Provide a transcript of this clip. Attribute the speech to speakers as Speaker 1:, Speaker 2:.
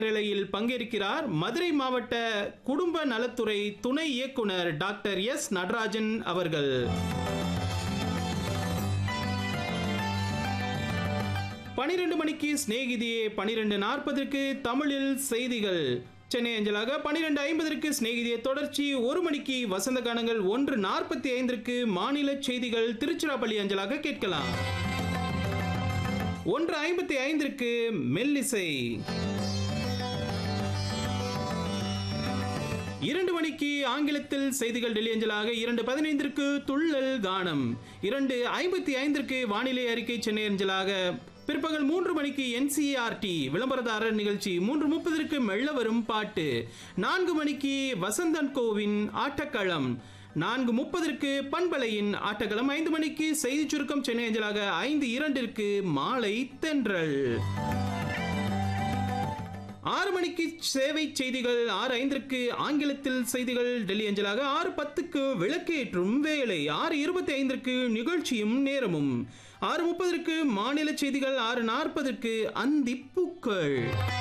Speaker 1: நிலையில் பங்கேற்கிறார் மதுரை மாவட்ட குடும்ப நலத்துறை துணை இயக்குனர் டாக்டர் எஸ் நடராஜன் அவர்கள் பனிரெண்டு மணிக்கு சிநேகிதியே பனிரெண்டு நாற்பதற்கு தமிழில் செய்திகள் சென்னை அஞ்சலாக பனிரெண்டு ஐம்பதற்கு சிநேகிதிய தொடர்ச்சி ஒரு மணிக்கு வசந்த கானங்கள் ஒன்று நாற்பத்தி ஐந்திற்கு மாநில செய்திகள் திருச்சிராப்பள்ளி அஞ்சலாக கேட்கலாம் ஒன்று ஐம்பத்தி ஐந்திற்கு மெல்லிசை இரண்டு மணிக்கு ஆங்கிலத்தில் செய்திகள் டெல்லி அஞ்சலாக இரண்டு பதினைந்திற்கு துள்ளல் கானம் இரண்டு ஐம்பத்தி ஐந்திற்கு வானிலை அறிக்கை சென்னை அஞ்சலாக பிற்பகல் மூன்று மணிக்கு என்சிஆர்டி விளம்பரதாரர் நிகழ்ச்சி மூன்று முப்பதற்கு மெல்ல வரும் பாட்டு நான்கு மணிக்கு வசந்தன் கோவின் ஆட்டக்களம் நான்கு முப்பதற்கு பண்பலையின் ஆட்டக்களம் ஐந்து மணிக்கு செய்தி சுருக்கம் சென்னை அஞ்சலாக ஐந்து இரண்டிற்கு மாலை தென்றல் ஆறு மணிக்கு சேவை செய்திகள் ஆறு ஐந்திற்கு ஆங்கிலத்தில் செய்திகள் டெல்லி அஞ்சலாக ஆறு பத்துக்கு விளக்கேற்றும் வேலை ஆறு இருபத்தி ஐந்திற்கு நிகழ்ச்சியும் நேரமும் ஆறு முப்பதற்கு மாநில செய்திகள் ஆறு நாற்பதற்கு அந்திப்பூக்கள்